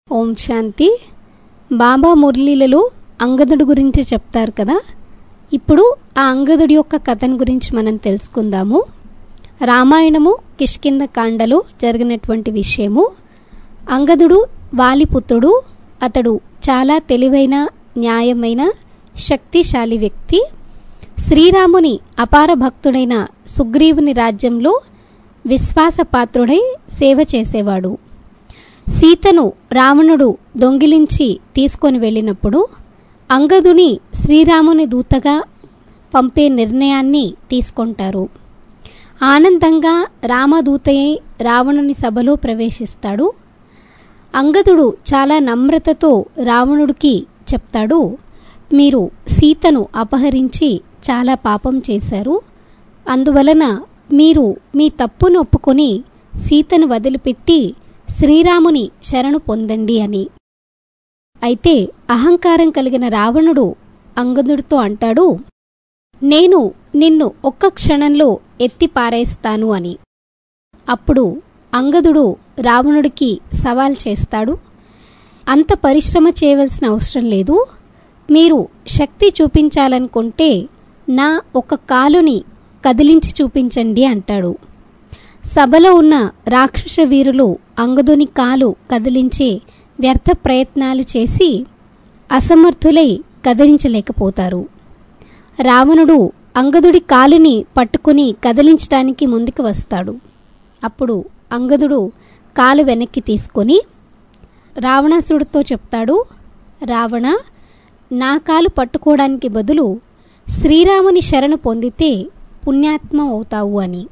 ఓం శాంతి బాబా మురళీలలో అంగదుడి గురించి చెప్తారు కదా ఇప్పుడు ఆ అంగదుడి యొక్క కథను గురించి మనం తెలుసుకుందాము రామాయణము కిష్కింద కాండలో జరిగినటువంటి విషయము అంగదుడు వాలిపుత్రుడు అతడు చాలా తెలివైన న్యాయమైన శక్తిశాలి వ్యక్తి శ్రీరాముని అపార భక్తుడైన సుగ్రీవుని రాజ్యంలో విశ్వాసపాత్రుడై సేవ చేసేవాడు సీతను రావణుడు దొంగిలించి తీసుకొని వెళ్ళినప్పుడు అంగదుని శ్రీరాముని దూతగా పంపే నిర్ణయాన్ని తీసుకుంటారు ఆనందంగా రామదూతయే రావణుని సభలో ప్రవేశిస్తాడు అంగదుడు చాలా నమ్రతతో రావణుడికి చెప్తాడు మీరు సీతను అపహరించి చాలా పాపం చేశారు అందువలన మీరు మీ తప్పును ఒప్పుకొని సీతను వదిలిపెట్టి శ్రీరాముని శరణు పొందండి అని అయితే అహంకారం కలిగిన రావణుడు అంగదుడితో అంటాడు నేను నిన్ను ఒక్క క్షణంలో ఎత్తి పారేస్తాను అని అప్పుడు అంగదుడు రావణుడికి సవాల్ చేస్తాడు అంత పరిశ్రమ చేయవలసిన అవసరం లేదు మీరు శక్తి చూపించాలనుకుంటే నా ఒక కాలుని కదిలించి చూపించండి అంటాడు సభలో ఉన్న రాక్షస వీరులు అంగదుని కాలు కదిలించే వ్యర్థ ప్రయత్నాలు చేసి అసమర్థులై కదిలించలేకపోతారు రావణుడు అంగదుడి కాలుని పట్టుకుని కదిలించడానికి ముందుకు వస్తాడు అప్పుడు అంగదుడు కాలు వెనక్కి తీసుకొని రావణాసుడితో చెప్తాడు రావణ నా కాలు పట్టుకోవడానికి బదులు శ్రీరాముని శరణు పొందితే పుణ్యాత్మ అవుతావు అని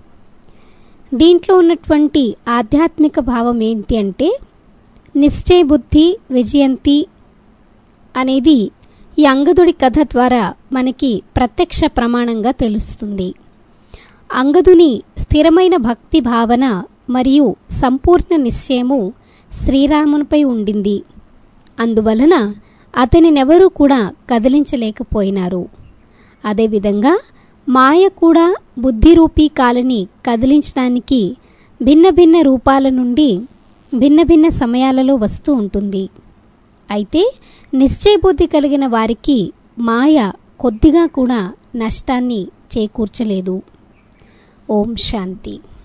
దీంట్లో ఉన్నటువంటి ఆధ్యాత్మిక భావం ఏంటి అంటే నిశ్చయ బుద్ధి విజయంతి అనేది ఈ అంగదుడి కథ ద్వారా మనకి ప్రత్యక్ష ప్రమాణంగా తెలుస్తుంది అంగదుని స్థిరమైన భక్తి భావన మరియు సంపూర్ణ నిశ్చయము శ్రీరామునిపై ఉండింది అందువలన అతనినెవరూ కూడా కదిలించలేకపోయినారు అదేవిధంగా మాయ కూడా బుద్ధిరూపీ కాలని కదిలించడానికి భిన్న భిన్న రూపాల నుండి భిన్న భిన్న సమయాలలో వస్తూ ఉంటుంది అయితే నిశ్చయబుద్ధి కలిగిన వారికి మాయ కొద్దిగా కూడా నష్టాన్ని చేకూర్చలేదు ఓం శాంతి